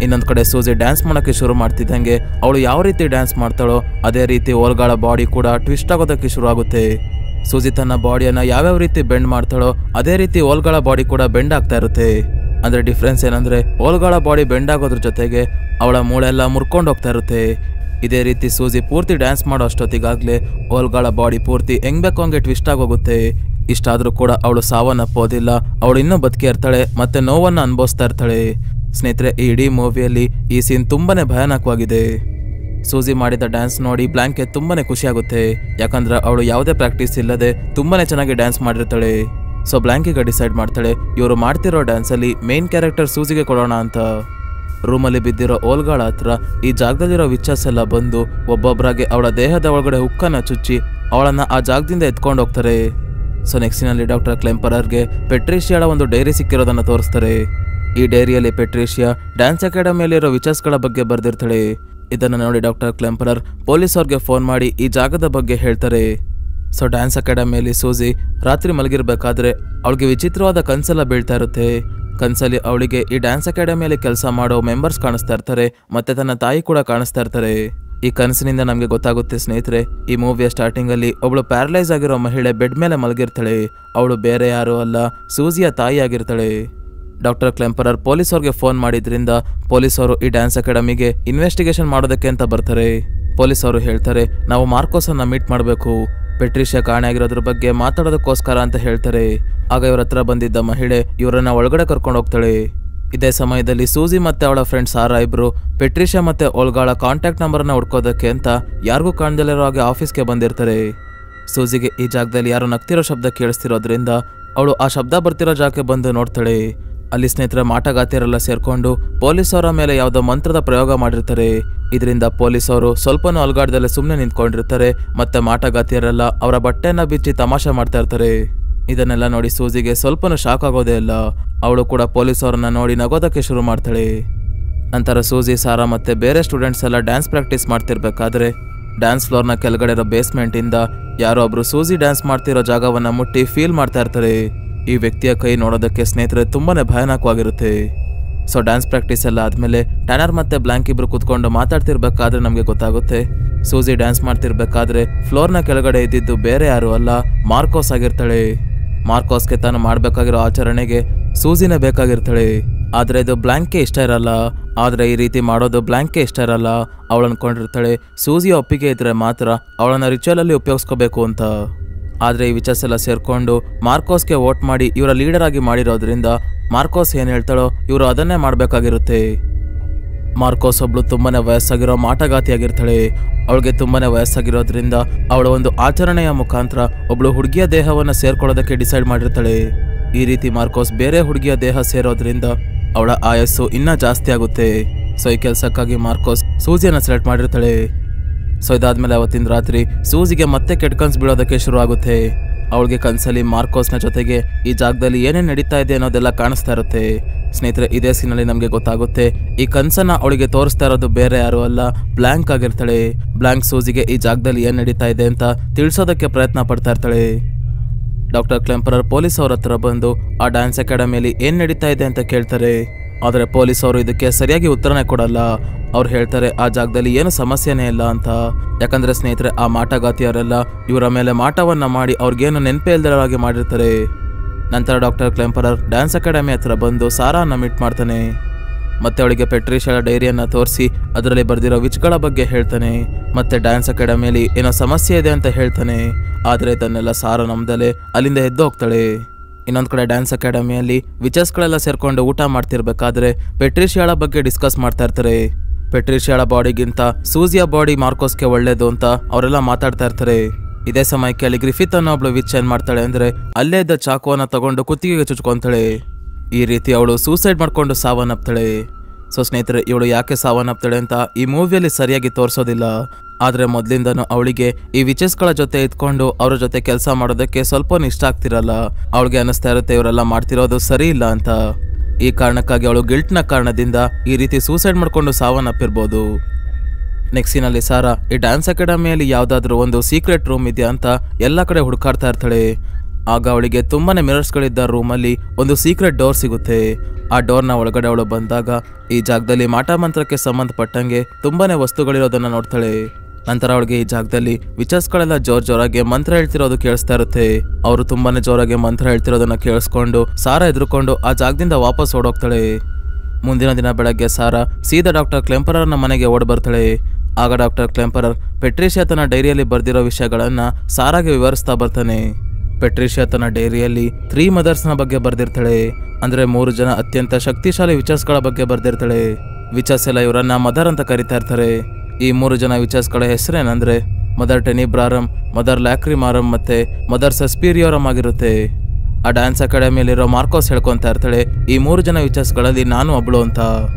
ಇನ್ನೊಂದು ಕಡೆ ಸೂಜಿ ಡ್ಯಾನ್ಸ್ ಮಾಡೋಕ್ಕೆ ಶುರು ಮಾಡ್ತಿದ್ದಂಗೆ ಅವಳು ಯಾವ ರೀತಿ ಡ್ಯಾನ್ಸ್ ಮಾಡ್ತಾಳೋ ಅದೇ ರೀತಿ ಓಲ್ಗಾಳ ಬಾಡಿ ಕೂಡ ಟ್ವಿಸ್ಟ್ ಆಗೋದಕ್ಕೆ ಶುರು ಆಗುತ್ತೆ ಸೂಜಿ ತನ್ನ ಬಾಡಿಯನ್ನ ಯಾವ್ಯಾವ ರೀತಿ ಬೆಂಡ್ ಮಾಡ್ತಾಳೋ ಅದೇ ರೀತಿ ಓಲ್ಗಾಳ ಬಾಡಿ ಕೂಡ ಬೆಂಡ್ ಆಗ್ತಾ ಇರುತ್ತೆ ಅಂದ್ರೆ ಡಿಫ್ರೆನ್ಸ್ ಏನಂದ್ರೆ ಓಲ್ಗಾಳ ಬಾಡಿ ಬೆಂಡ್ ಆಗೋದ್ರ ಜೊತೆಗೆ ಅವಳ ಮೂಳೆ ಎಲ್ಲ ಮುರ್ಕೊಂಡು ಹೋಗ್ತಾ ಇರುತ್ತೆ ಇದೇ ರೀತಿ ಸೂಜಿ ಪೂರ್ತಿ ಡ್ಯಾನ್ಸ್ ಮಾಡೋ ಅಷ್ಟೊತ್ತಿಗಾಗ್ಲೇ ಓಲ್ಗಾಳ ಬಾಡಿ ಪೂರ್ತಿ ಹೆಂಗ್ ಬೇಕೋ ಹಂಗೆ ಟ್ವಿಸ್ಟ್ ಆಗೋಗುತ್ತೆ ಇಷ್ಟಾದ್ರೂ ಕೂಡ ಅವಳು ಸಾವನ್ನಪ್ಪೋದಿಲ್ಲ ಅವಳು ಇನ್ನೂ ಬದುಕಿ ಇರ್ತಾಳೆ ಮತ್ತೆ ನೋವನ್ನ ಅನುಭವಿಸ್ತಾ ಇರ್ತಾಳೆ ಸ್ನೇಹಿತರೆ ಈ ಇಡೀ ಮೂವಿಯಲ್ಲಿ ಈ ಸೀನ್ ತುಂಬಾನೇ ಭಯಾನಕವಾಗಿದೆ ಸೂಜಿ ಮಾಡಿದ ಡ್ಯಾನ್ಸ್ ನೋಡಿ ಬ್ಲಾಂಕೆ ತುಂಬಾನೇ ಖುಷಿ ಆಗುತ್ತೆ ಯಾಕಂದ್ರೆ ಅವಳು ಯಾವುದೇ ಪ್ರಾಕ್ಟೀಸ್ ಇಲ್ಲದೆ ತುಂಬಾನೇ ಚೆನ್ನಾಗಿ ಡ್ಯಾನ್ಸ್ ಮಾಡಿರ್ತಾಳೆ ಸೊ ಬ್ಲಾಂಕಿಗೆ ಡಿಸೈಡ್ ಮಾಡ್ತಾಳೆ ಇವರು ಮಾಡ್ತಿರೋ ಡ್ಯಾನ್ಸಲ್ಲಿ ಮೇನ್ ಕ್ಯಾರೆಕ್ಟರ್ ಸೂಜಿಗೆ ಕೊಡೋಣ ಅಂತ ರೂಮಲ್ಲಿ ಬಿದ್ದಿರೋ ಓಲ್ಗಳ ಹತ್ರ ಈ ಜಾಗದಲ್ಲಿರೋ ವಿಚಾರ್ಸ್ ಎಲ್ಲ ಬಂದು ಒಬ್ಬೊಬ್ಬರಾಗೆ ಅವಳ ದೇಹದ ಒಳಗಡೆ ಹುಕ್ಕನ್ನ ಚುಚ್ಚಿ ಅವಳನ್ನ ಆ ಜಾಗದಿಂದ ಎತ್ಕೊಂಡು ಹೋಗ್ತಾರೆ ಸೊ ನೆಕ್ಸ್ಟಿನಲ್ಲಿ ಡಾಕ್ಟರ್ ಕ್ಲೆಂಪರರ್ಗೆ ಪೆಟ್ರಿಷಿಯಾಳ ಒಂದು ಡೈರಿ ಸಿಕ್ಕಿರೋದನ್ನ ತೋರಿಸ್ತಾರೆ ಈ ಡೈರಿಯಲ್ಲಿ ಪೆಟ್ರಿಷಿಯಾ ಡ್ಯಾನ್ಸ್ ಅಕಾಡೆಮಿಯಲ್ಲಿರೋ ವಿಚಾರ್ಸ್ಗಳ ಬಗ್ಗೆ ಬರೆದಿರ್ತಾಳೆ ಇದನ್ನು ನೋಡಿ ಡಾಕ್ಟರ್ ಕ್ಲೆಂಪರರ್ ಪೊಲೀಸ್ ಅವ್ರಿಗೆ ಫೋನ್ ಮಾಡಿ ಈ ಜಾಗದ ಬಗ್ಗೆ ಹೇಳ್ತಾರೆ ಸೊ ಡ್ಯಾನ್ಸ್ ಅಕಾಡೆಮಿಯಲ್ಲಿ ಸೂಜಿ ರಾತ್ರಿ ಮಲಗಿರ್ಬೇಕಾದ್ರೆ ಅವಳಿಗೆ ವಿಚಿತ್ರವಾದ ಕನ್ಸೆಲ್ಲ ಬೀಳ್ತಾ ಇರುತ್ತೆ ಕನ್ಸಲ್ಲಿ ಅವಳಿಗೆ ಈ ಡ್ಯಾನ್ಸ್ ಅಕಾಡೆಮಿಯಲ್ಲಿ ಕೆಲಸ ಮಾಡೋ ಮೆಂಬರ್ಸ್ ಕಾಣಿಸ್ತಾ ಇರ್ತಾರೆ ಮತ್ತೆ ತನ್ನ ತಾಯಿ ಕೂಡ ಕಾಣಿಸ್ತಾ ಇರ್ತಾರೆ ಈ ಕನಸಿನಿಂದ ನಮಗೆ ಗೊತ್ತಾಗುತ್ತೆ ಸ್ನೇಹಿತರೆ ಈ ಮೂವಿಯ ಸ್ಟಾರ್ಟಿಂಗ್ ಅಲ್ಲಿ ಒಬ್ಳು ಪ್ಯಾರಲೈಸ್ ಆಗಿರೋ ಮಹಿಳೆ ಬೆಡ್ ಮೇಲೆ ಮಲಗಿರ್ತಾಳೆ ಅವಳು ಬೇರೆ ಯಾರೂ ಅಲ್ಲ ಸೂಜಿಯ ತಾಯಿ ಆಗಿರ್ತಾಳೆ ಡಾಕ್ಟರ್ ಕ್ಲೆಂಪರರ್ ಪೊಲೀಸ್ ಅವ್ರಿಗೆ ಫೋನ್ ಮಾಡಿದ್ರಿಂದ ಪೊಲೀಸ್ ಅವರು ಈ ಡ್ಯಾನ್ಸ್ ಅಕಾಡೆಮಿಗೆ ಇನ್ವೆಸ್ಟಿಗೇಷನ್ ಮಾಡೋದಕ್ಕೆ ಅಂತ ಬರ್ತಾರೆ ಪೊಲೀಸ್ ಅವರು ಹೇಳ್ತಾರೆ ನಾವು ಮಾರ್ಕೋಸ್ ಅನ್ನ ಮೀಟ್ ಮಾಡಬೇಕು ಪೆಟ್ರಿಷಿಯಾ ಕಾಣೆ ಆಗಿರೋದ್ರ ಬಗ್ಗೆ ಮಾತಾಡೋದಕ್ಕೋಸ್ಕರ ಅಂತ ಹೇಳ್ತಾರೆ ಆಗ ಇವ್ರ ಹತ್ರ ಬಂದಿದ್ದ ಮಹಿಳೆ ಇವರನ್ನ ಒಳಗಡೆ ಕರ್ಕೊಂಡು ಹೋಗ್ತಾಳೆ ಇದೇ ಸಮಯದಲ್ಲಿ ಸೂಜಿ ಮತ್ತೆ ಅವಳ ಫ್ರೆಂಡ್ ಸಾರಾ ಇಬ್ರು ಪೆಟ್ರಿಷಿಯಾ ಮತ್ತೆ ಓಲ್ಗಾಳ ಕಾಂಟ್ಯಾಕ್ಟ್ ನಂಬರ್ನ ಹುಡ್ಕೋದಕ್ಕೆ ಅಂತ ಯಾರಿಗೂ ಕಾಣ್ದಲ್ಲಿರೋ ಹಾಗೆ ಆಫೀಸ್ಗೆ ಬಂದಿರ್ತಾರೆ ಸೂಜಿಗೆ ಈ ಜಾಗದಲ್ಲಿ ಯಾರೋ ನಗ್ತಿರೋ ಶಬ್ದ ಕೇಳಿಸ್ತಿರೋದ್ರಿಂದ ಅವಳು ಆ ಶಬ್ದ ಬರ್ತಿರೋ ಜಾಗಕ್ಕೆ ಬಂದು ನೋಡ್ತಾಳೆ ಅಲ್ಲಿ ಸ್ನೇಹಿತರ ಮಾಟಗಾತಿಯರೆಲ್ಲ ಸೇರ್ಕೊಂಡು ಪೊಲೀಸ್ ಅವರ ಮೇಲೆ ಯಾವುದೋ ಮಂತ್ರದ ಪ್ರಯೋಗ ಮಾಡಿರ್ತಾರೆ ಇದರಿಂದ ಪೊಲೀಸ್ ಅವರು ಸ್ವಲ್ಪನೂ ಅಲ್ಗಾಡ್ದಲ್ಲೇ ಸುಮ್ಮನೆ ನಿಂತ್ಕೊಂಡಿರ್ತಾರೆ ಮತ್ತೆ ಮಾಟಗಾತಿಯರೆಲ್ಲ ಅವರ ಬಟ್ಟೆನ ಬಿಚ್ಚಿ ತಮಾಷೆ ಮಾಡ್ತಾ ಇರ್ತಾರೆ ಇದನ್ನೆಲ್ಲ ನೋಡಿ ಸೂಜಿಗೆ ಸ್ವಲ್ಪನೂ ಶಾಕ್ ಆಗೋದೇ ಇಲ್ಲ ಅವಳು ಕೂಡ ಪೊಲೀಸ್ ಅವರನ್ನ ನೋಡಿ ನಗೋದಕ್ಕೆ ಶುರು ಮಾಡ್ತಾಳೆ ನಂತರ ಸೂಜಿ ಸಾರಾ ಮತ್ತೆ ಬೇರೆ ಸ್ಟೂಡೆಂಟ್ಸ್ ಎಲ್ಲ ಡ್ಯಾನ್ಸ್ ಪ್ರಾಕ್ಟೀಸ್ ಮಾಡ್ತಿರ್ಬೇಕಾದ್ರೆ ಡ್ಯಾನ್ಸ್ ಫ್ಲೋರ್ನ ಕೆಳಗಡೆ ಇರೋ ಬೇಸ್ಮೆಂಟ್ ಇಂದ ಯಾರೋ ಒಬ್ರು ಸೂಜಿ ಡ್ಯಾನ್ಸ್ ಮಾಡ್ತಿರೋ ಜಾಗವನ್ನ ಮುಟ್ಟಿ ಫೀಲ್ ಮಾಡ್ತಾ ಇರ್ತಾರೆ ಈ ವ್ಯಕ್ತಿಯ ಕೈ ನೋಡೋದಕ್ಕೆ ಸ್ನೇಹಿತರೆ ತುಂಬಾನೇ ಭಯಾನಕವಾಗಿರುತ್ತೆ ಸೊ ಡ್ಯಾನ್ಸ್ ಪ್ರಾಕ್ಟೀಸ್ ಎಲ್ಲ ಆದ್ಮೇಲೆ ಟ್ಯಾನರ್ ಮತ್ತೆ ಬ್ಲಾಂಕ್ ಇಬ್ರು ಕುತ್ಕೊಂಡು ಮಾತಾಡ್ತಿರ್ಬೇಕಾದ್ರೆ ನಮಗೆ ಗೊತ್ತಾಗುತ್ತೆ ಸೂಜಿ ಡ್ಯಾನ್ಸ್ ಮಾಡ್ತಿರ್ಬೇಕಾದ್ರೆ ಫ್ಲೋರ್ನ ಕೆಳಗಡೆ ಇದ್ದಿದ್ದು ಬೇರೆ ಯಾರು ಅಲ್ಲ ಮಾರ್ಕೋಸ್ ಆಗಿರ್ತಾಳೆ ಮಾರ್ಕೋಸ್ಗೆ ತಾನು ಮಾಡಬೇಕಾಗಿರೋ ಆಚರಣೆಗೆ ಸೂಜಿನೇ ಬೇಕಾಗಿರ್ತಾಳೆ ಆದರೆ ಇದು ಬ್ಲ್ಯಾಂಕ್ಗೆ ಇಷ್ಟ ಇರಲ್ಲ ಆದರೆ ಈ ರೀತಿ ಮಾಡೋದು ಬ್ಲ್ಯಾಂಕ್ಗೆ ಇಷ್ಟ ಇರಲ್ಲ ಅವಳು ಅನ್ಕೊಂಡಿರ್ತಾಳೆ ಸೂಜಿಯ ಒಪ್ಪಿಗೆ ಇದ್ರೆ ಮಾತ್ರ ಅವಳನ್ನ ರಿಚುವಲಲ್ಲಿ ಉಪಯೋಗಿಸ್ಕೋಬೇಕು ಅಂತ ಆದರೆ ಈ ವಿಚಾರ್ಸ್ ಎಲ್ಲ ಸೇರ್ಕೊಂಡು ಮಾರ್ಕೋಸ್ಗೆ ವೋಟ್ ಮಾಡಿ ಇವರ ಲೀಡರ್ ಆಗಿ ಮಾಡಿರೋದ್ರಿಂದ ಮಾರ್ಕೋಸ್ ಏನು ಹೇಳ್ತಾಳೋ ಇವರು ಅದನ್ನೇ ಮಾಡಬೇಕಾಗಿರುತ್ತೆ ಮಾರ್ಕೋಸ್ ಒಬ್ಳು ತುಂಬಾನೇ ವಯಸ್ಸಾಗಿರೋ ಮಾಟಗಾತಿಯಾಗಿರ್ತಾಳೆ ಅವಳಿಗೆ ತುಂಬಾನೇ ವಯಸ್ಸಾಗಿರೋದ್ರಿಂದ ಅವಳ ಒಂದು ಆಚರಣೆಯ ಮುಖಾಂತರ ಒಬ್ಳು ಹುಡುಗಿಯ ದೇಹವನ್ನು ಸೇರ್ಕೊಳ್ಳೋದಕ್ಕೆ ಡಿಸೈಡ್ ಮಾಡಿರ್ತಾಳೆ ಈ ರೀತಿ ಮಾರ್ಕೋಸ್ ಬೇರೆ ಹುಡುಗಿಯ ದೇಹ ಸೇರೋದ್ರಿಂದ ಅವಳ ಆಯಸ್ಸು ಇನ್ನೂ ಜಾಸ್ತಿ ಆಗುತ್ತೆ ಸೊ ಈ ಕೆಲಸಕ್ಕಾಗಿ ಮಾರ್ಕೋಸ್ ಸೂಜಿಯನ್ನ ಸೆಲೆಕ್ಟ್ ಮಾಡಿರ್ತಾಳೆ ಸೊ ಇದಾದ್ಮೇಲೆ ಅವತ್ತಿನ ರಾತ್ರಿ ಸೂಜಿಗೆ ಮತ್ತೆ ಕೆಟ್ಟ ಕನ್ಸು ಬೀಳೋದಕ್ಕೆ ಶುರು ಆಗುತ್ತೆ ಅವಳಿಗೆ ಕನ್ಸಲ್ಲಿ ಮಾರ್ಕೋಸ್ನ ಜೊತೆಗೆ ಈ ಜಾಗದಲ್ಲಿ ಏನೇನು ನಡೀತಾ ಇದೆ ಅನ್ನೋದೆಲ್ಲ ಕಾಣಿಸ್ತಾ ಇರುತ್ತೆ ಸ್ನೇಹಿತರೆ ಇದೇ ಸೀನಲ್ಲಿ ನಮಗೆ ಗೊತ್ತಾಗುತ್ತೆ ಈ ಕನ್ಸನ್ನ ಅವಳಿಗೆ ತೋರಿಸ್ತಾ ಇರೋದು ಬೇರೆ ಯಾರು ಅಲ್ಲ ಬ್ಲ್ಯಾಂಕ್ ಆಗಿರ್ತಾಳೆ ಬ್ಲ್ಯಾಂಕ್ ಸೂಜಿಗೆ ಈ ಜಾಗದಲ್ಲಿ ಏನು ನಡೀತಾ ಇದೆ ಅಂತ ತಿಳಿಸೋದಕ್ಕೆ ಪ್ರಯತ್ನ ಪಡ್ತಾ ಇರ್ತಾಳೆ ಡಾಕ್ಟರ್ ಕ್ಲೆಂಪರರ್ ಪೊಲೀಸ್ ಅವ್ರ ಹತ್ರ ಬಂದು ಆ ಡ್ಯಾನ್ಸ್ ಅಕಾಡೆಮಿಯಲ್ಲಿ ಏನು ನಡೀತಾ ಇದೆ ಅಂತ ಕೇಳ್ತಾರೆ ಆದರೆ ಪೊಲೀಸ್ ಅವರು ಇದಕ್ಕೆ ಸರಿಯಾಗಿ ಉತ್ತರನೇ ಕೊಡಲ್ಲ ಅವ್ರು ಹೇಳ್ತಾರೆ ಆ ಜಾಗದಲ್ಲಿ ಏನು ಸಮಸ್ಯೆನೇ ಇಲ್ಲ ಅಂತ ಯಾಕಂದ್ರೆ ಸ್ನೇಹಿತರೆ ಆ ಮಾಟಗಾತಿಯರೆಲ್ಲ ಇವರ ಮೇಲೆ ಮಾಟವನ್ನ ಮಾಡಿ ಅವ್ರಿಗೇನು ನೆನಪೇ ಇಲ್ದಿರೋ ಹಾಗೆ ಮಾಡಿರ್ತಾರೆ ನಂತರ ಡಾಕ್ಟರ್ ಕ್ಲೆಂಪರರ್ ಡ್ಯಾನ್ಸ್ ಅಕಾಡೆಮಿ ಹತ್ರ ಬಂದು ಸಾರಾನ ಮೀಟ್ ಮಾಡ್ತಾನೆ ಮತ್ತೆ ಅವಳಿಗೆ ಪೆಟ್ರಿಷಳ ಡೈರಿಯನ್ನ ತೋರಿಸಿ ಅದರಲ್ಲಿ ಬರೆದಿರೋ ವಿಚ್ಗಳ ಬಗ್ಗೆ ಹೇಳ್ತಾನೆ ಮತ್ತೆ ಡ್ಯಾನ್ಸ್ ಅಕಾಡೆಮಿಯಲ್ಲಿ ಏನೋ ಸಮಸ್ಯೆ ಇದೆ ಅಂತ ಹೇಳ್ತಾನೆ ಆದರೆ ಇದನ್ನೆಲ್ಲ ಸಾರ ನಮ್ದಲೆ ಅಲ್ಲಿಂದ ಎದ್ದು ಹೋಗ್ತಾಳೆ ಇನ್ನೊಂದು ಕಡೆ ಡ್ಯಾನ್ಸ್ ಅಕಾಡೆಮಿಯಲ್ಲಿ ವಿಚರ್ಸ್ಗಳೆಲ್ಲ ಸೇರ್ಕೊಂಡು ಊಟ ಮಾಡ್ತಿರ್ಬೇಕಾದ್ರೆ ಪೆಟ್ರಿಷಿಯಾಳ ಬಗ್ಗೆ ಡಿಸ್ಕಸ್ ಮಾಡ್ತಾ ಇರ್ತಾರೆ ಪೆಟ್ರಿಷಿಯಾಳ ಬಾಡಿಗಿಂತ ಸೂಜಿಯ ಬಾಡಿ ಮಾರ್ಕೋಸ್ಗೆ ಒಳ್ಳೇದು ಅಂತ ಅವರೆಲ್ಲ ಮಾತಾಡ್ತಾ ಇರ್ತಾರೆ ಇದೇ ಸಮಯಕ್ಕೆ ಅಲ್ಲಿ ಗ್ರಿಫಿತ್ ಅನ್ನೋ ಒಬ್ಳು ವಿಚ್ ಏನ್ ಮಾಡ್ತಾಳೆ ಅಂದ್ರೆ ಅಲ್ಲೇ ಇದ್ದ ಚಾಕುವನ್ನ ತಗೊಂಡು ಕುತ್ತಿಗೆಗೆ ಚುಚ್ಕೊಂತಾಳೆ ಈ ರೀತಿ ಅವಳು ಸೂಸೈಡ್ ಮಾಡ್ಕೊಂಡು ಸಾವನ್ನಪ್ತಾಳೆ ಸೊ ಸ್ನೇಹಿತರೆ ಇವಳು ಯಾಕೆ ಸಾವನ್ನಪ್ತಾಳೆ ಅಂತ ಈ ಮೂವಿಯಲ್ಲಿ ಸರಿಯಾಗಿ ತೋರಿಸೋದಿಲ್ಲ ಆದರೆ ಮೊದಲಿಂದನೂ ಅವಳಿಗೆ ಈ ವಿಚಸ್ಗಳ ಜೊತೆ ಇದ್ಕೊಂಡು ಅವ್ರ ಜೊತೆ ಕೆಲಸ ಮಾಡೋದಕ್ಕೆ ಸ್ವಲ್ಪ ಇಷ್ಟ ಆಗ್ತಿರಲ್ಲ ಅವಳಿಗೆ ಅನಿಸ್ತಾ ಇರುತ್ತೆ ಇವರೆಲ್ಲ ಮಾಡ್ತಿರೋದು ಸರಿ ಇಲ್ಲ ಅಂತ ಈ ಕಾರಣಕ್ಕಾಗಿ ಅವಳು ಗಿಲ್ಟ್ನ ಕಾರಣದಿಂದ ಈ ರೀತಿ ಸೂಸೈಡ್ ಮಾಡ್ಕೊಂಡು ಸಾವನ್ನಪ್ಪಿರ್ಬೋದು ನೆಕ್ಸ್ಟಿನಲ್ಲಿ ಸಾರಾ ಈ ಡ್ಯಾನ್ಸ್ ಅಕಾಡೆಮಿಯಲ್ಲಿ ಯಾವುದಾದ್ರೂ ಒಂದು ಸೀಕ್ರೆಟ್ ರೂಮ್ ಇದೆಯಾ ಅಂತ ಎಲ್ಲ ಕಡೆ ಹುಡುಕಾಡ್ತಾ ಇರ್ತಾಳೆ ಆಗ ಅವಳಿಗೆ ತುಂಬಾನೇ ಮಿರರ್ಸ್ಗಳಿದ್ದ ರೂಮಲ್ಲಿ ಒಂದು ಸೀಕ್ರೆಟ್ ಡೋರ್ ಸಿಗುತ್ತೆ ಆ ಡೋರ್ನ ಒಳಗಡೆ ಅವಳು ಬಂದಾಗ ಈ ಜಾಗದಲ್ಲಿ ಮಾಟ ಮಂತ್ರಕ್ಕೆ ಸಂಬಂಧಪಟ್ಟಂಗೆ ತುಂಬಾನೇ ವಸ್ತುಗಳಿರೋದನ್ನ ನೋಡ್ತಾಳೆ ನಂತರ ಅವಳಿಗೆ ಈ ಜಾಗದಲ್ಲಿ ವಿಚರ್ಸ್ಗಳೆಲ್ಲ ಜೋರ್ ಜೋರಾಗಿ ಮಂತ್ರ ಹೇಳ್ತಿರೋದು ಕೇಳಿಸ್ತಾ ಇರುತ್ತೆ ಅವರು ತುಂಬಾನೇ ಜೋರಾಗಿ ಮಂತ್ರ ಹೇಳ್ತಿರೋದನ್ನ ಕೇಳಿಸ್ಕೊಂಡು ಸಾರಾ ಎದ್ರುಕೊಂಡು ಆ ಜಾಗದಿಂದ ವಾಪಸ್ ಓಡೋಗ್ತಾಳೆ ಮುಂದಿನ ದಿನ ಬೆಳಗ್ಗೆ ಸಾರಾ ಸೀದಾ ಡಾಕ್ಟರ್ ಕ್ಲೆಂಪರರ್ನ ಮನೆಗೆ ಓಡ್ ಬರ್ತಾಳೆ ಆಗ ಡಾಕ್ಟರ್ ಕ್ಲೆಂಪರರ್ ಪೆಟ್ರಿಷಿಯಾ ತನ್ನ ಡೈರಿಯಲ್ಲಿ ಬರೆದಿರೋ ವಿಷಯಗಳನ್ನ ಸಾರಾಗೆ ವಿವರಿಸ್ತಾ ಬರ್ತಾನೆ ಪೆಟ್ರಿಷಿಯಾ ತನ್ನ ಡೈರಿಯಲ್ಲಿ ತ್ರೀ ಮದರ್ಸ್ನ ಬಗ್ಗೆ ಬರೆದಿರ್ತಾಳೆ ಅಂದ್ರೆ ಮೂರು ಜನ ಅತ್ಯಂತ ಶಕ್ತಿಶಾಲಿ ವಿಚರ್ಸ್ಗಳ ಬಗ್ಗೆ ಬರೆದಿರ್ತಾಳೆ ವಿಚರ್ಸ್ ಎಲ್ಲ ಇವರನ್ನ ಮದರ್ ಅಂತ ಕರಿತಾ ಇರ್ತಾರೆ ಈ ಮೂರು ಜನ ವಿಚರ್ಸ್ಗಳ ಹೆಸರೇನಂದ್ರೆ ಮದರ್ ಟೆನಿಬ್ರಾರಂ ಮದರ್ ಲ್ಯಾಕ್ರಿಮಾರಂ ಮತ್ತೆ ಮದರ್ ಸಸ್ಪೀರಿಯೋರಂ ಆಗಿರುತ್ತೆ ಆ ಡ್ಯಾನ್ಸ್ ಅಕಾಡೆಮಿಯಲ್ಲಿರೋ ಮಾರ್ಕೋಸ್ ಹೇಳ್ಕೊಂತ ಇರ್ತಾಳೆ ಈ ಮೂರು ಜನ ವಿಚರ್ಸ್ಗಳಲ್ಲಿ ನಾನು ಒಬ್ಳು ಅಂತ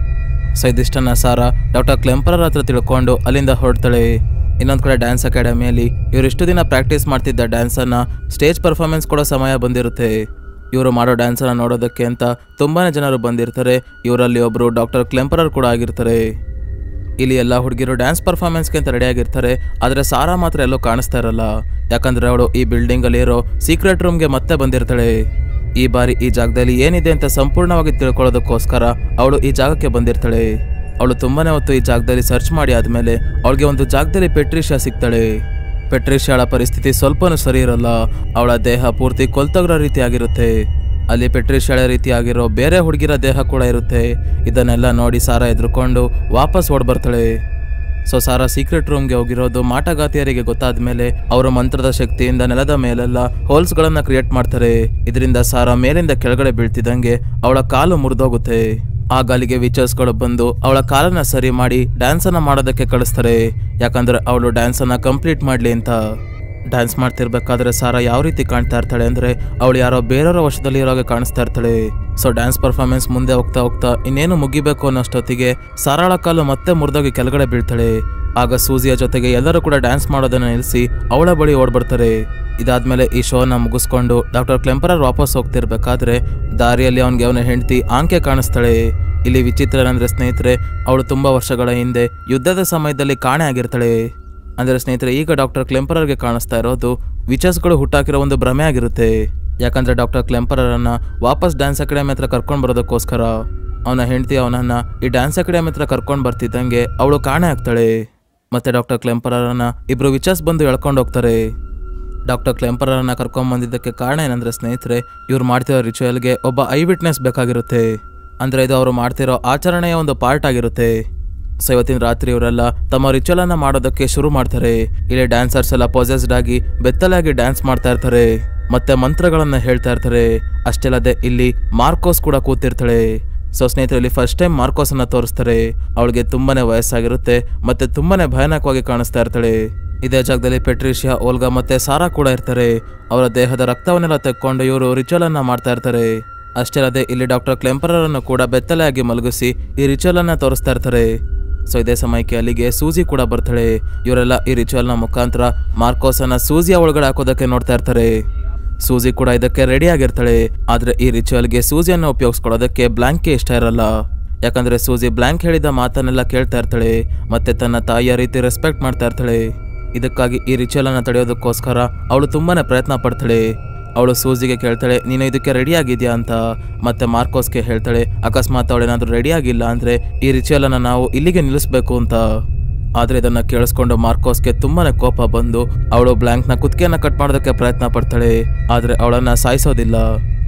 ಸೊ ಇದಿಷ್ಟನ್ನ ಸಾರಾ ಡಾಕ್ಟರ್ ಕ್ಲೆಂಪರರ್ ಹತ್ರ ತಿಳ್ಕೊಂಡು ಅಲ್ಲಿಂದ ಹೊರಡ್ತಾಳೆ ಇನ್ನೊಂದು ಕಡೆ ಡ್ಯಾನ್ಸ್ ಅಕಾಡೆಮಿಯಲ್ಲಿ ಇವರಿಷ್ಟು ದಿನ ಪ್ರಾಕ್ಟೀಸ್ ಮಾಡ್ತಿದ್ದ ಡ್ಯಾನ್ಸನ್ನು ಸ್ಟೇಜ್ ಪರ್ಫಾರ್ಮೆನ್ಸ್ ಕೊಡೋ ಸಮಯ ಬಂದಿರುತ್ತೆ ಇವರು ಮಾಡೋ ಡ್ಯಾನ್ಸನ್ನು ನೋಡೋದಕ್ಕೆ ಅಂತ ತುಂಬಾನೇ ಜನರು ಬಂದಿರ್ತಾರೆ ಇವರಲ್ಲಿ ಒಬ್ಬರು ಡಾಕ್ಟರ್ ಕ್ಲೆಂಪರರ್ ಕೂಡ ಆಗಿರ್ತಾರೆ ಇಲ್ಲಿ ಎಲ್ಲ ಹುಡುಗಿರು ಡ್ಯಾನ್ಸ್ ಪರ್ಫಾರ್ಮೆನ್ಸ್ಗೆ ಅಂತ ರೆಡಿ ಆಗಿರ್ತಾರೆ ಆದರೆ ಸಾರಾ ಮಾತ್ರ ಎಲ್ಲೋ ಕಾಣಿಸ್ತಾ ಇರಲ್ಲ ಯಾಕಂದ್ರೆ ಅವಳು ಈ ಬಿಲ್ಡಿಂಗ್ ಅಲ್ಲಿ ಇರೋ ಸೀಕ್ರೆಟ್ ರೂಮ್ಗೆ ಮತ್ತೆ ಬಂದಿರ್ತಾಳೆ ಈ ಬಾರಿ ಈ ಜಾಗದಲ್ಲಿ ಏನಿದೆ ಅಂತ ಸಂಪೂರ್ಣವಾಗಿ ತಿಳ್ಕೊಳ್ಳೋದಕ್ಕೋಸ್ಕರ ಅವಳು ಈ ಜಾಗಕ್ಕೆ ಬಂದಿರ್ತಾಳೆ ಅವಳು ತುಂಬಾನೇ ಹೊತ್ತು ಈ ಜಾಗದಲ್ಲಿ ಸರ್ಚ್ ಮಾಡಿ ಆದ್ಮೇಲೆ ಅವಳಿಗೆ ಒಂದು ಜಾಗದಲ್ಲಿ ಪೆಟ್ರಿಷಾ ಸಿಗ್ತಾಳೆ ಪೆಟ್ರಿಷಾಳ ಪರಿಸ್ಥಿತಿ ಸ್ವಲ್ಪನೂ ಸರಿ ಇರಲ್ಲ ಅವಳ ದೇಹ ಪೂರ್ತಿ ಕೊಲ್ತೋಗ್ರೋ ರೀತಿಯಾಗಿರುತ್ತೆ ಅಲ್ಲಿ ಪೆಟ್ರಿಷಾಳ ರೀತಿಯಾಗಿರೋ ಬೇರೆ ಹುಡುಗಿರ ದೇಹ ಕೂಡ ಇರುತ್ತೆ ಇದನ್ನೆಲ್ಲ ನೋಡಿ ಸಾರಾ ಎದ್ರುಕೊಂಡು ವಾಪಸ್ ಓಡ್ ಬರ್ತಾಳೆ ಸೊ ಸಾರಾ ಸೀಕ್ರೆಟ್ ರೂಮ್ಗೆ ಹೋಗಿರೋದು ಮಾಟಗಾತಿಯರಿಗೆ ಗೊತ್ತಾದ ಮೇಲೆ ಅವರ ಮಂತ್ರದ ಶಕ್ತಿಯಿಂದ ನೆಲದ ಮೇಲೆಲ್ಲ ಹೋಲ್ಸ್ಗಳನ್ನ ಕ್ರಿಯೇಟ್ ಮಾಡ್ತಾರೆ ಇದರಿಂದ ಸಾರಾ ಮೇಲಿಂದ ಕೆಳಗಡೆ ಬೀಳ್ತಿದ್ದಂಗೆ ಅವಳ ಕಾಲು ಮುರಿದೋಗುತ್ತೆ ಆಗ ಅಲ್ಲಿಗೆ ವಿಚರ್ಸ್ಗಳು ಬಂದು ಅವಳ ಕಾಲನ್ನ ಸರಿ ಮಾಡಿ ಡ್ಯಾನ್ಸ್ ಅನ್ನ ಮಾಡೋದಕ್ಕೆ ಕಳಿಸ್ತಾರೆ ಯಾಕಂದ್ರೆ ಅವಳು ಡ್ಯಾನ್ಸ್ ಅನ್ನ ಕಂಪ್ಲೀಟ್ ಮಾಡ್ಲಿ ಅಂತ ಡ್ಯಾನ್ಸ್ ಮಾಡ್ತಿರ್ಬೇಕಾದ್ರೆ ಸಾರಾ ಯಾವ ರೀತಿ ಕಾಣ್ತಾ ಇರ್ತಾಳೆ ಅಂದ್ರೆ ಅವಳು ಯಾರೋ ಬೇರೆಯವರ ವಶದಲ್ಲಿ ಇರೋ ಹಾಗೆ ಕಾಣಿಸ್ತಾ ಇರ್ತಾಳೆ ಸೊ ಡ್ಯಾನ್ಸ್ ಪರ್ಫಾರ್ಮೆನ್ಸ್ ಮುಂದೆ ಹೋಗ್ತಾ ಹೋಗ್ತಾ ಇನ್ನೇನು ಮುಗಿಬೇಕು ಅನ್ನೋಷ್ಟೊತ್ತಿಗೆ ಸಾರಾಳ ಕಾಲು ಮತ್ತೆ ಮುರಿದೋಗಿ ಕೆಳಗಡೆ ಬೀಳ್ತಾಳೆ ಆಗ ಸೂಜಿಯ ಜೊತೆಗೆ ಎಲ್ಲರೂ ಕೂಡ ಡ್ಯಾನ್ಸ್ ಮಾಡೋದನ್ನ ನಿಲ್ಲಿಸಿ ಅವಳ ಬಳಿ ಓಡ್ಬರ್ತಾರೆ ಇದಾದ್ಮೇಲೆ ಈ ಶೋನ ಮುಗಿಸ್ಕೊಂಡು ಡಾಕ್ಟರ್ ಕ್ಲೆಂಪರರ್ ವಾಪಸ್ ಹೋಗ್ತಿರ್ಬೇಕಾದ್ರೆ ದಾರಿಯಲ್ಲಿ ಅವನಿಗೆ ಅವನ ಹೆಂಡತಿ ಆಂಕೆ ಕಾಣಿಸ್ತಾಳೆ ಇಲ್ಲಿ ವಿಚಿತ್ರ ಏನಂದ್ರೆ ಸ್ನೇಹಿತರೆ ಅವಳು ತುಂಬಾ ವರ್ಷಗಳ ಹಿಂದೆ ಯುದ್ಧದ ಸಮಯದಲ್ಲಿ ಕಾಣೆ ಆಗಿರ್ತಾಳೆ ಅಂದ್ರೆ ಸ್ನೇಹಿತರೆ ಈಗ ಡಾಕ್ಟರ್ ಕ್ಲೆಂಪರರ್ಗೆ ಕಾಣಿಸ್ತಾ ಇರೋದು ವಿಚರ್ಸ್ಗಳು ಹುಟ್ಟಾಕಿರೋ ಒಂದು ಭ್ರಮೆ ಆಗಿರುತ್ತೆ ಯಾಕಂದ್ರೆ ಡಾಕ್ಟರ್ ಕ್ಲೆಂಪರರನ್ನ ವಾಪಸ್ ಡ್ಯಾನ್ಸ್ ಅಕಾಡೆಮಿ ಹತ್ರ ಕರ್ಕೊಂಡು ಬರೋದಕ್ಕೋಸ್ಕರ ಅವನ ಹೆಂಡತಿ ಅವನನ್ನ ಈ ಡ್ಯಾನ್ಸ್ ಅಕಾಡೆಮಿ ಹತ್ರ ಕರ್ಕೊಂಡು ಬರ್ತಿದ್ದಂಗೆ ಅವಳು ಕಾಣೆ ಆಗ್ತಾಳೆ ಮತ್ತೆ ಡಾಕ್ಟರ್ ಕ್ಲೆಂಪರರನ್ನ ಇಬ್ರು ವಿಚರ್ಸ್ ಬಂದು ಎಳ್ಕೊಂಡು ಹೋಗ್ತಾರೆ ಡಾಕ್ಟರ್ ಕ್ಲೆಂಪರರನ್ನ ಕರ್ಕೊಂಡ್ ಬಂದಿದ್ದಕ್ಕೆ ಕಾರಣ ಏನಂದ್ರೆ ಸ್ನೇಹಿತರೆ ಇವ್ರು ಮಾಡ್ತಿರೋ ರಿಚುವಲ್ಗೆ ಒಬ್ಬ ಐ ವಿಟ್ನೆಸ್ ಬೇಕಾಗಿರುತ್ತೆ ಅಂದ್ರೆ ಇದು ಅವರು ಮಾಡ್ತಿರೋ ಆಚರಣೆಯ ಒಂದು ಪಾರ್ಟ್ ಆಗಿರುತ್ತೆ ಸೊ ಇವತ್ತಿನ ರಾತ್ರಿ ಇವರೆಲ್ಲ ತಮ್ಮ ರಿಚುವಲ್ ಅನ್ನ ಮಾಡೋದಕ್ಕೆ ಶುರು ಮಾಡ್ತಾರೆ ಇಲ್ಲಿ ಡ್ಯಾನ್ಸರ್ಸ್ ಎಲ್ಲ ಪೊಸೆಸ್ಡ್ ಆಗಿ ಬೆತ್ತಲಾಗಿ ಡ್ಯಾನ್ಸ್ ಮಾಡ್ತಾ ಇರ್ತಾರೆ ಮತ್ತೆ ಮಂತ್ರಗಳನ್ನ ಹೇಳ್ತಾ ಇರ್ತಾರೆ ಅಷ್ಟೇ ಅಲ್ಲದೆ ಇಲ್ಲಿ ಮಾರ್ಕೋಸ್ ಕೂಡ ಕೂತಿರ್ತಾಳೆ ಸೊ ಸ್ನೇಹಿತರೆ ಇಲ್ಲಿ ಫಸ್ಟ್ ಟೈಮ್ ಮಾರ್ಕೋಸ್ ಅನ್ನ ತೋರಿಸ್ತಾರೆ ಅವಳಿಗೆ ತುಂಬಾನೇ ವಯಸ್ಸಾಗಿರುತ್ತೆ ಮತ್ತೆ ತುಂಬಾನೇ ಭಯಾನಕವಾಗಿ ಕಾಣಿಸ್ತಾ ಇರ್ತಾಳೆ ಇದೇ ಜಾಗದಲ್ಲಿ ಪೆಟ್ರಿಷಿಯಾ ಓಲ್ಗಾ ಮತ್ತೆ ಸಾರಾ ಕೂಡ ಇರ್ತಾರೆ ಅವರ ದೇಹದ ರಕ್ತವನ್ನೆಲ್ಲ ತೆಕ್ಕೊಂಡು ಇವರು ರಿಚುವಲ್ ಅನ್ನ ಮಾಡ್ತಾ ಇರ್ತಾರೆ ಅಷ್ಟೇ ಅಲ್ಲದೆ ಇಲ್ಲಿ ಡಾಕ್ಟರ್ ಕ್ಲೆಂಪರರ್ ಅನ್ನು ಕೂಡ ಬೆತ್ತಲೆಯಾಗಿ ಮಲಗಿಸಿ ಈ ರಿಚುವಲ್ ಅನ್ನ ತೋರಿಸ್ತಾ ಇರ್ತಾರೆ ಸೊ ಇದೇ ಸಮಯಕ್ಕೆ ಅಲ್ಲಿಗೆ ಸೂಜಿ ಕೂಡ ಬರ್ತಾಳೆ ಇವರೆಲ್ಲ ಈ ರಿಚುವಲ್ ನ ಮುಖಾಂತರ ಮಾರ್ಕೋಸ್ ಅನ್ನ ಸೂಜಿಯ ಒಳಗಡೆ ಹಾಕೋದಕ್ಕೆ ನೋಡ್ತಾ ಇರ್ತಾರೆ ಸೂಜಿ ಕೂಡ ಇದಕ್ಕೆ ರೆಡಿ ಆಗಿರ್ತಾಳೆ ಆದ್ರೆ ಈ ರಿಚುವಲ್ಗೆ ಸೂಜಿಯನ್ನು ಉಪಯೋಗಿಸ್ಕೊಳ್ಳೋದಕ್ಕೆ ಬ್ಲಾಂಕ್ಗೆ ಇಷ್ಟ ಇರಲ್ಲ ಯಾಕಂದ್ರೆ ಸೂಜಿ ಬ್ಲಾಂಕ್ ಹೇಳಿದ ಮಾತನ್ನೆಲ್ಲ ಕೇಳ್ತಾ ಇರ್ತಾಳೆ ಮತ್ತೆ ತನ್ನ ತಾಯಿಯ ರೀತಿ ರೆಸ್ಪೆಕ್ಟ್ ಮಾಡ್ತಾ ಇರ್ತಾಳೆ ಇದಕ್ಕಾಗಿ ಈ ರಿಚುವಲ್ ಅನ್ನ ತಡೆಯೋದಕ್ಕೋಸ್ಕರ ಅವಳು ತುಂಬಾನೇ ಪ್ರಯತ್ನ ಪಡ್ತಾಳೆ ಅವಳು ಸೂಜಿಗೆ ಕೇಳ್ತಾಳೆ ನೀನು ಇದಕ್ಕೆ ರೆಡಿ ಆಗಿದ್ಯಾ ಅಂತ ಮತ್ತೆ ಮಾರ್ಕೋಸ್ಗೆ ಹೇಳ್ತಾಳೆ ಅಕಸ್ಮಾತ್ ಅವಳೇನಾದ್ರೂ ರೆಡಿ ಆಗಿಲ್ಲ ಅಂದ್ರೆ ಈ ರಿಚುವಲ್ ಅನ್ನ ನಾವು ಇಲ್ಲಿಗೆ ನಿಲ್ಲಿಸ್ಬೇಕು ಅಂತ ಆದ್ರೆ ಇದನ್ನ ಕೇಳಿಸ್ಕೊಂಡು ಮಾರ್ಕೋಸ್ಗೆ ತುಂಬಾನೇ ಕೋಪ ಬಂದು ಅವಳು ಬ್ಲಾಂಕ್ ನ ಕುತ್ತಿಗೆಯನ್ನ ಕಟ್ ಮಾಡೋದಕ್ಕೆ ಪ್ರಯತ್ನ ಪಡ್ತಾಳೆ ಆದ್ರೆ ಅವಳನ್ನ ಸಾಯಿಸೋದಿಲ್ಲ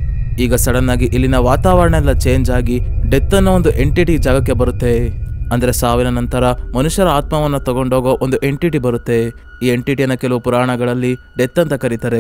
ಈಗ ಸಡನ್ ಆಗಿ ಇಲ್ಲಿನ ವಾತಾವರಣ ಎಲ್ಲ ಚೇಂಜ್ ಆಗಿ ಡೆತ್ ಅನ್ನೋ ಒಂದು ಎಂಟಿಟಿ ಜಾಗಕ್ಕೆ ಬರುತ್ತೆ ಅಂದ್ರೆ ಸಾವಿನ ನಂತರ ಮನುಷ್ಯರ ಆತ್ಮವನ್ನು ತಗೊಂಡೋಗೋ ಒಂದು ಎಂಟಿಟಿ ಬರುತ್ತೆ ಈ ಎಂಟಿಟಿಯನ್ನ ಕೆಲವು ಪುರಾಣಗಳಲ್ಲಿ ಡೆತ್ ಅಂತ ಕರೀತಾರೆ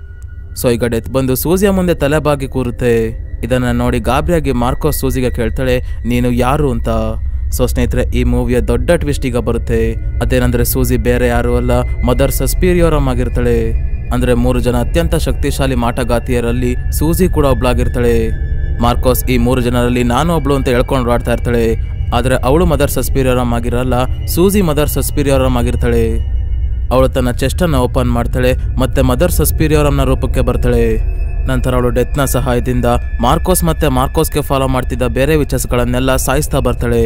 ಸೊ ಈಗ ಡೆತ್ ಬಂದು ಸೂಜಿಯ ಮುಂದೆ ತಲೆಬಾಗಿ ಕೂರುತ್ತೆ ಇದನ್ನ ನೋಡಿ ಗಾಬರಿಯಾಗಿ ಮಾರ್ಕೋ ಸೂಜಿಗೆ ಕೇಳ್ತಾಳೆ ನೀನು ಯಾರು ಅಂತ ಸೊ ಸ್ನೇಹಿತರೆ ಈ ಮೂವಿಯ ದೊಡ್ಡ ಟ್ವಿಸ್ಟ್ ಈಗ ಬರುತ್ತೆ ಅದೇನಂದ್ರೆ ಸೂಜಿ ಬೇರೆ ಯಾರು ಅಲ್ಲ ಮದರ್ ಸಸ್ಪೀರಿಯೋರಮ್ ಆಗಿರ್ತಾಳೆ ಅಂದ್ರೆ ಮೂರು ಜನ ಅತ್ಯಂತ ಶಕ್ತಿಶಾಲಿ ಮಾಟಗಾತಿಯರಲ್ಲಿ ಸೂಜಿ ಕೂಡ ಒಬ್ಳಾಗಿರ್ತಾಳೆ ಮಾರ್ಕೋಸ್ ಈ ಮೂರು ಜನರಲ್ಲಿ ನಾನು ಒಬ್ಳು ಅಂತ ಹೇಳ್ಕೊಂಡು ಆಡ್ತಾ ಇರ್ತಾಳೆ ಆದ್ರೆ ಅವಳು ಮದರ್ ಸಸ್ಪೀರಿಯೋರಮ್ ಆಗಿರಲ್ಲ ಸೂಜಿ ಮದರ್ ಸಸ್ಪೀರಿಯೋರಮ್ ಆಗಿರ್ತಾಳೆ ಅವಳು ತನ್ನ ಚೆಸ್ಟನ್ನು ಓಪನ್ ಮಾಡ್ತಾಳೆ ಮತ್ತೆ ಮದರ್ ಸಸ್ಪೀರಿಯೋರಮ್ನ ರೂಪಕ್ಕೆ ಬರ್ತಾಳೆ ನಂತರ ಅವಳು ಡೆತ್ನ ಸಹಾಯದಿಂದ ಮಾರ್ಕೋಸ್ ಮತ್ತೆ ಮಾರ್ಕೋಸ್ಗೆ ಫಾಲೋ ಮಾಡ್ತಿದ್ದ ಬೇರೆ ವಿಚಸ್ಗಳನ್ನೆಲ್ಲ ಸಾಯಿಸ್ತಾ ಬರ್ತಾಳೆ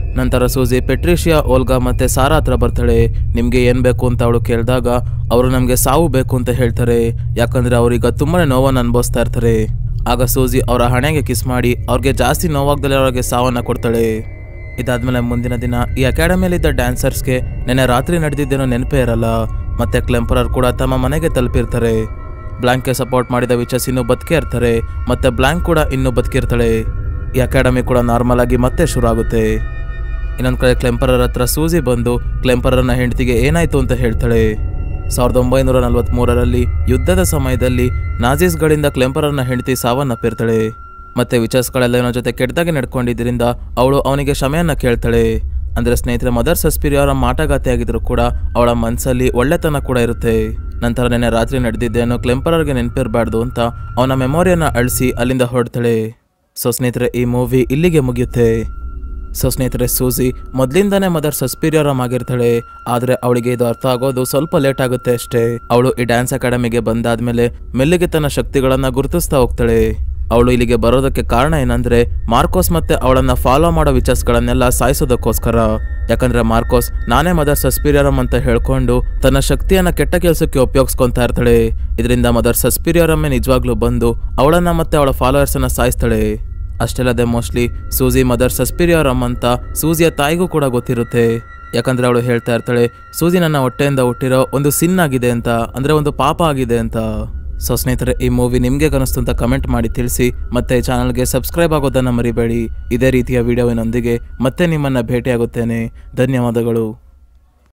ನಂತರ ಸೂಜಿ ಪೆಟ್ರಿಷಿಯಾ ಓಲ್ಗಾ ಮತ್ತೆ ಸಾರಾ ಹತ್ರ ಬರ್ತಾಳೆ ನಿಮ್ಗೆ ಏನ್ ಬೇಕು ಅಂತ ಅವಳು ಕೇಳಿದಾಗ ಅವರು ನಮ್ಗೆ ಸಾವು ಬೇಕು ಅಂತ ಹೇಳ್ತಾರೆ ಯಾಕಂದ್ರೆ ಅವ್ರೀಗ ತುಂಬಾನೇ ನೋವನ್ನು ಅನುಭವಿಸ್ತಾ ಇರ್ತಾರೆ ಆಗ ಸೂಜಿ ಅವರ ಹಣೆಗೆ ಕಿಸ್ ಮಾಡಿ ಅವ್ರಿಗೆ ಜಾಸ್ತಿ ನೋವಾಗ್ದಲೇ ಅವ್ರಿಗೆ ಸಾವನ್ನ ಕೊಡ್ತಾಳೆ ಇದಾದ್ಮೇಲೆ ಮುಂದಿನ ದಿನ ಈ ಅಕಾಡೆಮಿಯಲ್ಲಿದ್ದ ಡ್ಯಾನ್ಸರ್ಸ್ಗೆ ನೆನ್ನೆ ರಾತ್ರಿ ನಡೆದಿದ್ದೇನೋ ನೆನಪೇ ಇರಲ್ಲ ಮತ್ತೆ ಕ್ಲೆಂಪರರ್ ಕೂಡ ತಮ್ಮ ಮನೆಗೆ ತಲುಪಿರ್ತಾರೆ ಬ್ಲಾಂಕ್ಗೆ ಸಪೋರ್ಟ್ ಮಾಡಿದ ವಿಚಸ್ ಇನ್ನೂ ಬದುಕೇ ಇರ್ತಾರೆ ಮತ್ತೆ ಬ್ಲಾಂಕ್ ಕೂಡ ಇನ್ನೂ ಬದುಕಿರ್ತಾಳೆ ಈ ಅಕಾಡೆಮಿ ಕೂಡ ನಾರ್ಮಲ್ ಆಗಿ ಮತ್ತೆ ಶುರು ಆಗುತ್ತೆ ಇನ್ನೊಂದು ಕಡೆ ಕ್ಲೆಂಪರರ್ ಹತ್ರ ಸೂಜಿ ಬಂದು ಕ್ಲೆಂಪರರ್ನ ಹೆಂಡತಿಗೆ ಏನಾಯ್ತು ಅಂತ ಹೇಳ್ತಾಳೆ ಸಾವಿರದ ಒಂಬೈನೂರ ನಲವತ್ತ್ಮೂರರಲ್ಲಿ ಯುದ್ಧದ ಸಮಯದಲ್ಲಿ ನಾಜೀಸ್ಗಳಿಂದ ಕ್ಲೆಂಪರರ್ನ ಹೆಂಡತಿ ಸಾವನ್ನಪ್ಪಿರ್ತಾಳೆ ಮತ್ತೆ ವಿಚಸ್ಗಳೆಲ್ಲ ಇವನ ಜೊತೆ ಕೆಟ್ಟದಾಗಿ ನಡ್ಕೊಂಡಿದ್ದರಿಂದ ಅವಳು ಅವನಿಗೆ ಕ್ಷಮೆಯನ್ನ ಕೇಳ್ತಾಳೆ ಅಂದ್ರೆ ಸ್ನೇಹಿತರೆ ಮದರ್ ಸಸ್ಪಿರಿಯವರ ಮಾಟಗಾತಿಯಾಗಿದ್ರು ಕೂಡ ಅವಳ ಮನಸ್ಸಲ್ಲಿ ಒಳ್ಳೆತನ ಕೂಡ ಇರುತ್ತೆ ನಂತರ ನೆನ್ನೆ ರಾತ್ರಿ ನಡೆದಿದ್ದೇನೋ ಕ್ಲೆಂಪರರ್ಗೆ ನೆನಪಿರಬಾರ್ದು ಅಂತ ಅವನ ಮೆಮೊರಿಯನ್ನ ಅಳಿಸಿ ಅಲ್ಲಿಂದ ಹೊರಡ್ತಾಳೆ ಸೊ ಸ್ನೇಹಿತರೆ ಈ ಮೂವಿ ಇಲ್ಲಿಗೆ ಮುಗಿಯುತ್ತೆ ಸೊ ಸ್ನೇಹಿತರೆ ಸೂಸಿ ಮೊದಲಿಂದಾನೇ ಮದರ್ ಸಸ್ಪೀರಿಯರಮ್ ಆಗಿರ್ತಾಳೆ ಆದರೆ ಅವಳಿಗೆ ಇದು ಅರ್ಥ ಆಗೋದು ಸ್ವಲ್ಪ ಲೇಟ್ ಆಗುತ್ತೆ ಅಷ್ಟೇ ಅವಳು ಈ ಡ್ಯಾನ್ಸ್ ಅಕಾಡೆಮಿಗೆ ಬಂದಾದ್ಮೇಲೆ ಮೆಲ್ಲಿಗೆ ತನ್ನ ಶಕ್ತಿಗಳನ್ನ ಗುರುತಿಸ್ತಾ ಹೋಗ್ತಾಳೆ ಅವಳು ಇಲ್ಲಿಗೆ ಬರೋದಕ್ಕೆ ಕಾರಣ ಏನಂದ್ರೆ ಮಾರ್ಕೋಸ್ ಮತ್ತೆ ಅವಳನ್ನ ಫಾಲೋ ಮಾಡೋ ವಿಚಾರ್ಸ್ಗಳನ್ನೆಲ್ಲ ಸಾಯಿಸೋದಕ್ಕೋಸ್ಕರ ಯಾಕಂದ್ರೆ ಮಾರ್ಕೋಸ್ ನಾನೇ ಮದರ್ ಸಸ್ಪೀರಿಯರಮ್ ಅಂತ ಹೇಳ್ಕೊಂಡು ತನ್ನ ಶಕ್ತಿಯನ್ನ ಕೆಟ್ಟ ಕೆಲಸಕ್ಕೆ ಉಪಯೋಗಿಸ್ಕೊಂತಾ ಇರ್ತಾಳೆ ಇದರಿಂದ ಮದರ್ ಸಸ್ಪೀರಿಯರಮ್ಮೆ ನಿಜವಾಗ್ಲೂ ಬಂದು ಅವಳನ್ನ ಮತ್ತೆ ಅವಳ ಫಾಲೋವರ್ಸ್ ಅನ್ನ ಸಾಯಿಸ್ತಾಳೆ ಅಷ್ಟೆಲ್ಲದೆ ಮೋಸ್ಟ್ಲಿ ಸೂಜಿ ಮದರ್ ಸಸ್ಪಿರಿಯರಮ್ ಅಂತ ಸೂಜಿಯ ತಾಯಿಗೂ ಕೂಡ ಗೊತ್ತಿರುತ್ತೆ ಯಾಕಂದ್ರೆ ಅವಳು ಹೇಳ್ತಾ ಇರ್ತಾಳೆ ಸೂಜಿ ನನ್ನ ಹೊಟ್ಟೆಯಿಂದ ಹುಟ್ಟಿರೋ ಒಂದು ಸಿನ್ ಆಗಿದೆ ಅಂತ ಅಂದ್ರೆ ಒಂದು ಪಾಪ ಆಗಿದೆ ಅಂತ ಸೊ ಸ್ನೇಹಿತರೆ ಈ ಮೂವಿ ನಿಮಗೆ ಕನಿಸ್ತು ಅಂತ ಕಮೆಂಟ್ ಮಾಡಿ ತಿಳಿಸಿ ಮತ್ತೆ ಚಾನಲ್ಗೆ ಸಬ್ಸ್ಕ್ರೈಬ್ ಆಗೋದನ್ನು ಮರಿಬೇಡಿ ಇದೇ ರೀತಿಯ ವಿಡಿಯೋವಿನೊಂದಿಗೆ ಮತ್ತೆ ನಿಮ್ಮನ್ನು ಭೇಟಿಯಾಗುತ್ತೇನೆ ಧನ್ಯವಾದಗಳು